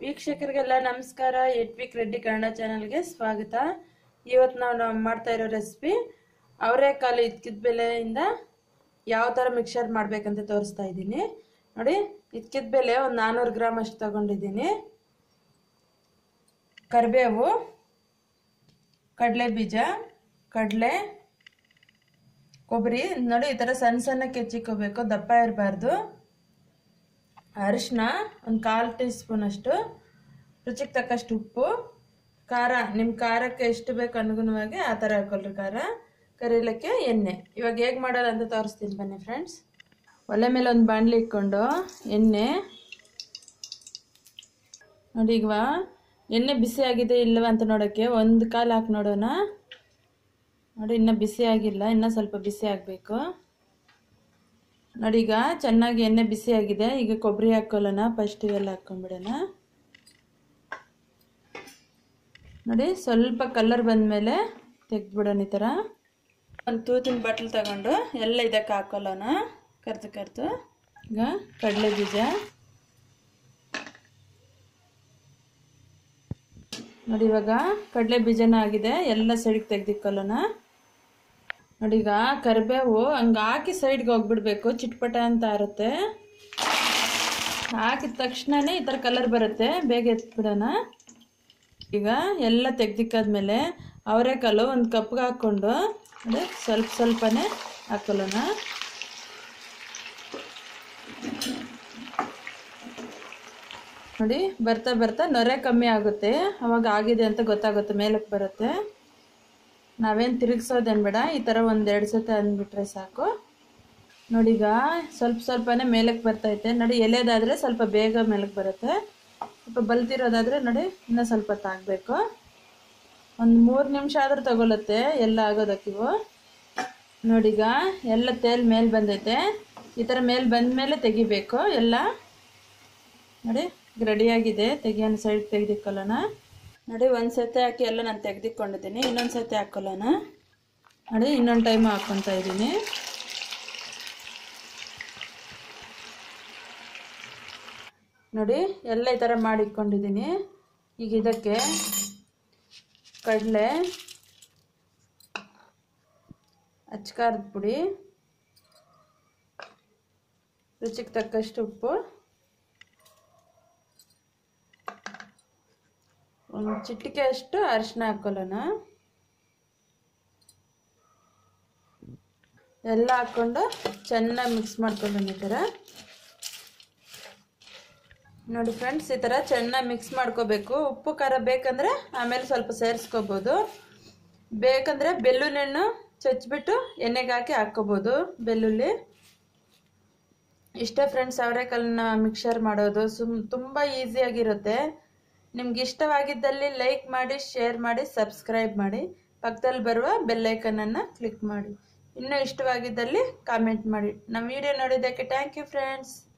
ವೀಕ್ಷಕರಿಗೆಲ್ಲ ನಮಸ್ಕಾರ ಎಟ್ವಿಕ್ ರೆಡ್ಡಿ ಕನ್ನಡ ಚಾನಲ್ಗೆ ಸ್ವಾಗತ ಇವತ್ತು ನಾವು ನಾವು ಮಾಡ್ತಾ ಇರೋ ರೆಸಿಪಿ ಅವರೆಕಾಳು ಇದ್ಕಿದ ಬೆಲೆಯಿಂದ ಯಾವ ಥರ ಮಿಕ್ಸರ್ ಮಾಡಬೇಕಂತ ತೋರಿಸ್ತಾ ಇದ್ದೀನಿ ನೋಡಿ ಇದ್ಕಿದ ಬೆಲೆ ಒಂದು ನಾನ್ನೂರು ಗ್ರಾಮ್ ಅಷ್ಟು ತಗೊಂಡಿದ್ದೀನಿ ಕರಿಬೇವು ಕಡಲೆ ಬೀಜ ಕಡಲೆ ಕೊಬ್ಬರಿ ನೋಡಿ ಈ ಥರ ಸಣ್ಣ ಸಣ್ಣಕ್ಕೆ ಹೆಚ್ಚಿಕೋಬೇಕು ದಪ್ಪ ಇರಬಾರ್ದು ಅರಿಶಿನ ಒಂದು ಕಾಲು ಟೀ ಸ್ಪೂನ್ ಅಷ್ಟು ರುಚಿಗೆ ತಕ್ಕಷ್ಟು ಉಪ್ಪು ಖಾರ ನಿಮ್ಮ ಖಾರಕ್ಕೆ ಎಷ್ಟು ಬೇಕು ಅನುಗುಣವಾಗಿ ಆ ಥರ ಹಾಕೊಳ್ರಿ ಖಾರ ಕರೀಲಿಕ್ಕೆ ಎಣ್ಣೆ ಇವಾಗ ಹೇಗೆ ಮಾಡೋದು ಅಂತ ತೋರಿಸ್ತೀನಿ ಬನ್ನಿ ಫ್ರೆಂಡ್ಸ್ ಒಲೆ ಮೇಲೆ ಒಂದು ಬಾಣಲಿ ಇಟ್ಕೊಂಡು ಎಣ್ಣೆ ನೋಡಿ ಈಗ ಎಣ್ಣೆ ಬಿಸಿ ಆಗಿದೆ ಇಲ್ಲವ ಅಂತ ನೋಡೋಕ್ಕೆ ಒಂದು ಕಾಲು ಹಾಕಿ ನೋಡೋಣ ನೋಡಿ ಇನ್ನೂ ಬಿಸಿ ಆಗಿಲ್ಲ ಇನ್ನೂ ಸ್ವಲ್ಪ ಬಿಸಿ ಆಗಬೇಕು ನೋಡಿ ಈಗ ಚೆನ್ನಾಗಿ ಎಣ್ಣೆ ಬಿಸಿ ಆಗಿದೆ ಈಗ ಕೊಬ್ಬರಿ ಹಾಕೊಳ್ಳೋಣ ಫಸ್ಟ್ ಇವೆಲ್ಲ ಹಾಕ್ಕೊಂಡ್ಬಿಡೋಣ ನೋಡಿ ಸ್ವಲ್ಪ ಕಲರ್ ಬಂದಮೇಲೆ ತೆಗೆದ್ಬಿಡೋಣ ಈ ಥರ ಒಂದು ತೂತಿನ ಬಟ್ಲು ತಗೊಂಡು ಎಲ್ಲ ಇದಕ್ಕೆ ಹಾಕೊಳ್ಳೋಣ ಕರ್ದು ಕರ್ದು ಈಗ ಕಡಲೆ ಬೀಜ ನೋಡಿ ಇವಾಗ ಕಡಲೆ ಬೀಜನೂ ಆಗಿದೆ ಎಲ್ಲ ಸೈಡಿಗೆ ತೆಗೆದಿಕ್ಕೊಳ್ಳೋಣ ನೋಡಿ ಈಗ ಕರಿಬೇವು ಹಂಗೆ ಹಾಕಿ ಸೈಡ್ಗೆ ಹೋಗ್ಬಿಡ್ಬೇಕು ಚಿಟ್ಪಟ ಅಂತ ಇರುತ್ತೆ ಹಾಕಿದ ತಕ್ಷಣನೇ ಈ ಥರ ಕಲರ್ ಬರುತ್ತೆ ಬೇಗ ಎತ್ಬಿಡೋಣ ಈಗ ಎಲ್ಲ ತೆಗ್ದಿಕ್ಕಾದ್ಮೇಲೆ ಅವರೆಕಾಳು ಒಂದು ಕಪ್ಗೆ ಹಾಕ್ಕೊಂಡು ನೋಡಿ ಸ್ವಲ್ಪ ಸ್ವಲ್ಪನೇ ಹಾಕೊಳ್ಳೋಣ ನೋಡಿ ಬರ್ತಾ ಬರ್ತಾ ನೊರೆ ಕಮ್ಮಿ ಆಗುತ್ತೆ ಅವಾಗ ಆಗಿದೆ ಅಂತ ಗೊತ್ತಾಗುತ್ತೆ ಮೇಲಕ್ಕೆ ಬರುತ್ತೆ ನಾವೇನು ತಿರುಗಿಸೋದೇನು ಬೇಡ ಈ ಥರ ಒಂದೆರಡು ಸತಿ ಅಂದ್ಬಿಟ್ರೆ ಸಾಕು ನೋಡಿ ಈಗ ಸ್ವಲ್ಪ ಸ್ವಲ್ಪನೇ ಮೇಲಕ್ಕೆ ಬರ್ತೈತೆ ನೋಡಿ ಎಲೆದಾದರೆ ಸ್ವಲ್ಪ ಬೇಗ ಮೇಲಕ್ಕೆ ಬರುತ್ತೆ ಸ್ವಲ್ಪ ಬಲ್ತಿರೋದಾದರೆ ನೋಡಿ ಇನ್ನೂ ಸ್ವಲ್ಪ ತಾಗಬೇಕು ಒಂದು ಮೂರು ನಿಮಿಷ ಆದರೂ ತಗೊಳುತ್ತೆ ಎಲ್ಲ ಆಗೋದಕ್ಕಿವು ನೋಡೀಗ ಎಲ್ಲ ತೇಲ್ ಮೇಲೆ ಬಂದೈತೆ ಈ ಥರ ಮೇಲೆ ಬಂದ ಮೇಲೆ ತೆಗಿಬೇಕು ಎಲ್ಲ ನೋಡಿ ರೆಡಿಯಾಗಿದೆ ತೆಗಿಯೋಣ ಸೈಡ್ ತೆಗೆದಿಕ್ಕೊಳ್ಳೋಣ ನೋಡಿ ಒಂದು ಸತಿ ಹಾಕಿ ಎಲ್ಲ ನಾನು ತೆಗೆದಿಕೊಂಡಿದ್ದೀನಿ ಇನ್ನೊಂದು ಸತಿ ಹಾಕ್ಕೊಳ್ಳೋಣ ನೋಡಿ ಇನ್ನೊಂದು ಟೈಮ್ ಹಾಕ್ಕೊತಾ ಇದ್ದೀನಿ ನೋಡಿ ಎಲ್ಲ ಈ ಥರ ಮಾಡಿಟ್ಕೊಂಡಿದ್ದೀನಿ ಈಗ ಇದಕ್ಕೆ ಕಡಲೆ ಅಚ್ಕಾರದ ಪುಡಿ ರುಚಿಗೆ ತಕ್ಕಷ್ಟು ಉಪ್ಪು ಒಂದು ಚಿಟಿಕೆ ಅಷ್ಟು ಅರಿಶಿನ ಹಾಕೊಳ್ಳೋಣ ಎಲ್ಲ ಹಾಕ್ಕೊಂಡು ಚೆನ್ನಾಗಿ ಮಿಕ್ಸ್ ಮಾಡ್ಕೊಳ್ಳೋಣ ಈ ಥರ ನೋಡಿ ಫ್ರೆಂಡ್ಸ್ ಈ ಥರ ಚೆನ್ನಾಗಿ ಮಿಕ್ಸ್ ಮಾಡ್ಕೋಬೇಕು ಉಪ್ಪು ಖಾರ ಬೇಕಂದರೆ ಆಮೇಲೆ ಸ್ವಲ್ಪ ಸೇರಿಸ್ಕೋಬೋದು ಬೇಕಂದರೆ ಬೆಳ್ಳುಳ್ಳಿಯನ್ನು ಚಚ್ಬಿಟ್ಟು ಎಣ್ಣೆಗೆ ಹಾಕಿ ಹಾಕ್ಕೋಬೋದು ಬೆಳ್ಳುಳ್ಳಿ ಇಷ್ಟೇ ಫ್ರೆಂಡ್ಸ್ ಅವರೆಕಾಳನ್ನ ಮಿಕ್ಸರ್ ಮಾಡೋದು ಸುಮ್ ತುಂಬ ಈಸಿಯಾಗಿರುತ್ತೆ ನಿಮ್ಗೆ ಇಷ್ಟವಾಗಿದ್ದಲ್ಲಿ ಲೈಕ್ ಮಾಡಿ ಶೇರ್ ಮಾಡಿ ಸಬ್ಸ್ಕ್ರೈಬ್ ಮಾಡಿ ಪಕ್ಕದಲ್ಲಿ ಬರುವ ಬೆಲ್ಲೈಕನನ್ನು ಕ್ಲಿಕ್ ಮಾಡಿ ಇನ್ನೂ ಇಷ್ಟವಾಗಿದ್ದಲ್ಲಿ ಕಾಮೆಂಟ್ ಮಾಡಿ ನಮ್ಮ ವಿಡಿಯೋ ನೋಡಿದ್ದಕ್ಕೆ ಥ್ಯಾಂಕ್ ಯು ಫ್ರೆಂಡ್ಸ್